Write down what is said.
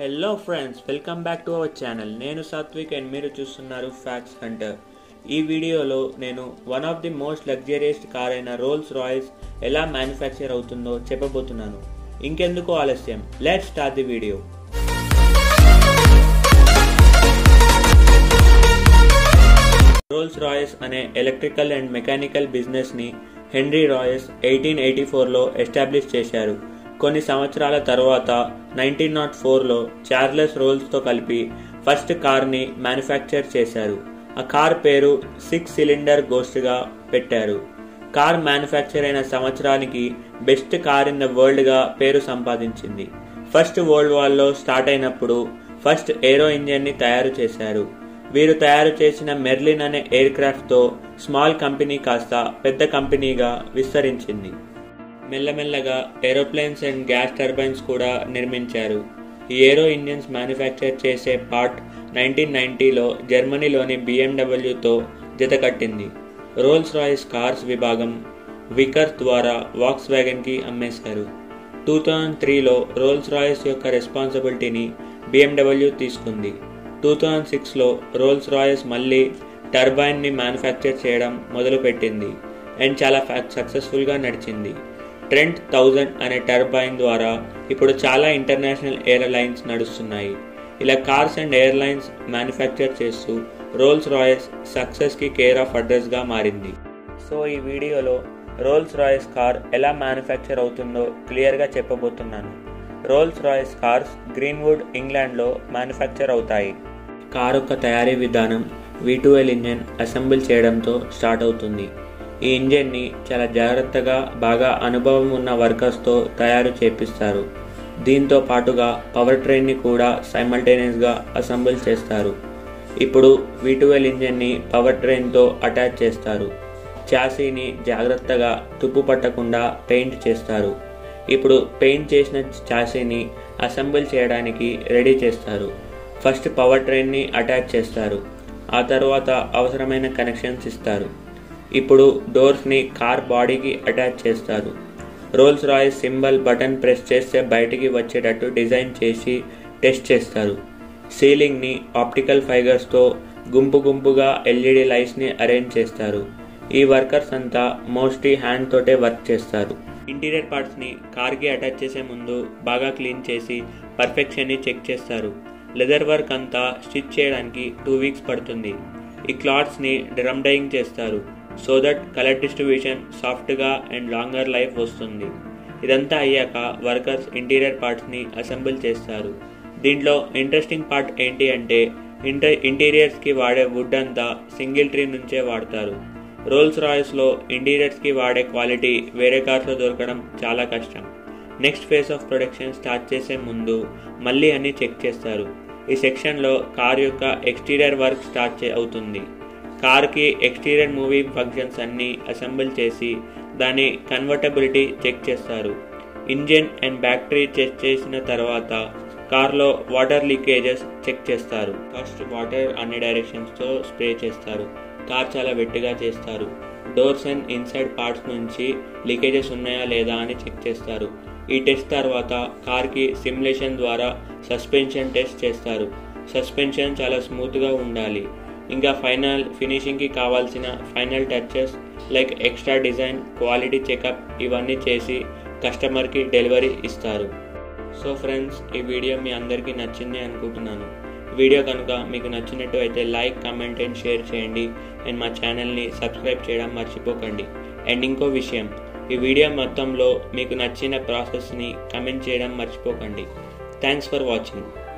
hello friends welcome back to our channel నేను Satvik and మీరు చూస్తున్నారు ఫ్యాక్ట్స్ హంటర్ ఈ వీడియోలో నేను one of the most luxurious car అయిన రోల్స్ రాయల్స్ ఎలా మ్యానుఫ్యాక్చర్ అవుతుందో చెప్పబోతున్నాను ఇంకెందుకు ఆలస్యం let start the video Rolls Royce అనే ఎలక్ట్రికల్ అండ్ మెకానికల్ బిజినెస్ని హెన్రీ రాయస్ ఎయిటీన్ ఎయిటీ ఫోర్లో ఎస్టాబ్లిష్ చేశారు కొన్ని సంవత్సరాల తర్వాత నైన్టీన్ నాట్ ఫోర్లో చార్లెస్ రోల్స్తో కలిపి ఫస్ట్ కార్ని మ్యానుఫ్యాక్చర్ చేశారు ఆ కార్ పేరు సిక్స్ సిలిండర్ గోస్ట్గా పెట్టారు కార్ మ్యానుఫ్యాక్చర్ అయిన సంవత్సరానికి బెస్ట్ కార్ ఇన్ ద వరల్డ్గా పేరు సంపాదించింది ఫస్ట్ వరల్డ్ వార్లో స్టార్ట్ అయినప్పుడు ఫస్ట్ ఏరో ఇంజన్ని తయారు చేశారు వీరు తయారు చేసిన మెర్లిన్ అనే ఎయిర్ క్రాఫ్ట్తో స్మాల్ కంపెనీ కాస్త పెద్ద కంపెనీగా విస్తరించింది మెల్లమెల్లగా ఏరోప్లేన్స్ అండ్ గ్యాస్ టర్బైన్స్ కూడా నిర్మించారు ఈ ఏరో ఇంజిన్స్ మ్యానుఫ్యాక్చర్ చేసే పార్ట్ నైన్టీన్ నైన్టీలో జర్మనీలోని బిఎండబ్ల్యూతో జతకట్టింది రోల్స్ రాయిస్ కార్స్ విభాగం వికర్ ద్వారా వాక్స్ వ్యాగన్కి అమ్మేశారు టూ థౌజండ్ త్రీలో రోల్స్ రాయిస్ యొక్క రెస్పాన్సిబిలిటీని బిఎండబ్ల్యూ తీసుకుంది టూ థౌజండ్ సిక్స్లో రోల్స్ రాయస్ మళ్ళీ టర్బైన్ని మ్యానుఫ్యాక్చర్ చేయడం మొదలుపెట్టింది అండ్ చాలా సక్సెస్ఫుల్గా నడిచింది ట్రెంట్ థౌజండ్ అనే టర్బైన్ ద్వారా ఇప్పుడు చాలా ఇంటర్నేషనల్ ఎయిర్లైన్స్ నడుస్తున్నాయి ఇలా కార్స్ అండ్ ఎయిర్లైన్స్ మ్యానుఫ్యాక్చర్ చేస్తూ రోల్స్ రాయస్ సక్సెస్కి కేర్ ఆఫ్ అడ్రస్గా మారింది సో ఈ వీడియోలో రోల్స్ రాయస్ కార్ ఎలా మ్యానుఫ్యాక్చర్ అవుతుందో క్లియర్గా చెప్పబోతున్నాను రోల్స్ రాయస్ కార్స్ గ్రీన్వుడ్ ఇంగ్లాండ్లో మ్యానుఫ్యాక్చర్ అవుతాయి కార్ యొక్క తయారీ విధానం వీటువెల్ ఇంజన్ అసెంబుల్ చేయడంతో స్టార్ట్ అవుతుంది ఈ ఇంజన్ని చాలా జాగ్రత్తగా బాగా అనుభవం ఉన్న వర్కర్స్తో తయారు చేపిస్తారు దీంతో పాటుగా పవర్ ట్రైన్ని కూడా సైమల్టేనియస్గా అసెంబుల్ చేస్తారు ఇప్పుడు వీటువెల్ ఇంజన్ని పవర్ ట్రైన్తో అటాచ్ చేస్తారు చాసీని జాగ్రత్తగా తుప్పు పట్టకుండా పెయింట్ చేస్తారు ఇప్పుడు పెయింట్ చేసిన చాసీని అసెంబుల్ చేయడానికి రెడీ చేస్తారు ఫస్ట్ పవర్ ట్రైన్ని అటాచ్ చేస్తారు ఆ తర్వాత అవసరమైన కనెక్షన్స్ ఇస్తారు ఇప్పుడు డోర్స్ని కార్ బాడీకి అటాచ్ చేస్తారు Rolls Royce symbol button press చేస్తే బయటికి వచ్చేటట్టు డిజైన్ చేసి టెస్ట్ చేస్తారు సీలింగ్ని ఆప్టికల్ ఫైబర్స్తో గుంపు గుంపుగా ఎల్ఈడి లైట్స్ని అరేంజ్ చేస్తారు ఈ వర్కర్స్ అంతా మోస్ట్లీ హ్యాండ్ తోటే వర్క్ చేస్తారు ఇంటీరియర్ పార్ట్స్ని కార్కి అటాచ్ చేసే ముందు బాగా క్లీన్ చేసి పర్ఫెక్షన్ని చెక్ చేస్తారు లెదర్ వర్క్ అంతా స్టిచ్ చేయడానికి టూ వీక్స్ పడుతుంది ఈ క్లాత్స్ని డ్రమ్ డైయింగ్ చేస్తారు సో దట్ కలర్ డిస్ట్రిబ్యూషన్ సాఫ్ట్గా అండ్ లాంగర్ లైఫ్ వస్తుంది ఇదంతా అయ్యాక వర్కర్స్ ఇంటీరియర్ పార్ట్స్ని అసెంబుల్ చేస్తారు దీంట్లో ఇంట్రెస్టింగ్ పార్ట్ ఏంటి అంటే ఇంటర్ ఇంటీరియర్స్కి వాడే వుడ్ అంతా సింగిల్ ట్రీ నుంచే వాడతారు రోల్స్ రాయస్లో ఇంటీరియర్స్కి వాడే క్వాలిటీ వేరే కార్స్లో దొరకడం చాలా కష్టం next phase of production start చేసే ముందు మళ్ళీ అన్ని చెక్ చేస్తారు ఈ సెక్షన్లో కార్ యొక్క ఎక్స్టీరియర్ వర్క్ స్టార్ట్ అవుతుంది కార్కి ఎక్స్టీరియర్ మూవింగ్ ఫంక్షన్స్ అన్నీ అసెంబుల్ చేసి దాని కన్వర్టబిలిటీ చెక్ చేస్తారు ఇంజిన్ అండ్ బ్యాటరీ చెక్ చేసిన తర్వాత కార్లో వాటర్ లీకేజెస్ చెక్ చేస్తారు ఫస్ట్ వాటర్ అన్ని డైరెక్షన్స్తో స్ప్రే చేస్తారు కార్ చాలా వెట్టిగా చేస్తారు డోర్స్ అండ్ ఇన్సైడ్ పార్ట్స్ నుంచి లీకేజెస్ ఉన్నాయా లేదా అని చెక్ చేస్తారు ఈ టెస్ట్ తర్వాత కార్కి సిమ్యులేషన్ ద్వారా సస్పెన్షన్ టెస్ట్ చేస్తారు సస్పెన్షన్ చాలా స్మూత్గా ఉండాలి ఇంకా ఫైనల్ ఫినిషింగ్కి కావాల్సిన final touches like extra design quality checkup ఇవన్నీ చేసి కస్టమర్కి డెలివరీ ఇస్తారు సో ఫ్రెండ్స్ ఈ వీడియో మీ అందరికీ నచ్చింది అనుకుంటున్నాను వీడియో కనుక మీకు నచ్చినట్టు అయితే లైక్ కమెంట్ అండ్ షేర్ చేయండి అండ్ మా ఛానల్ని సబ్స్క్రైబ్ చేయడం మర్చిపోకండి అండ్ ఇంకో విషయం ఈ వీడియో మొత్తంలో మీకు నచ్చిన ప్రాసెస్ని కమెంట్ చేయడం మర్చిపోకండి థ్యాంక్స్ ఫర్ వాచింగ్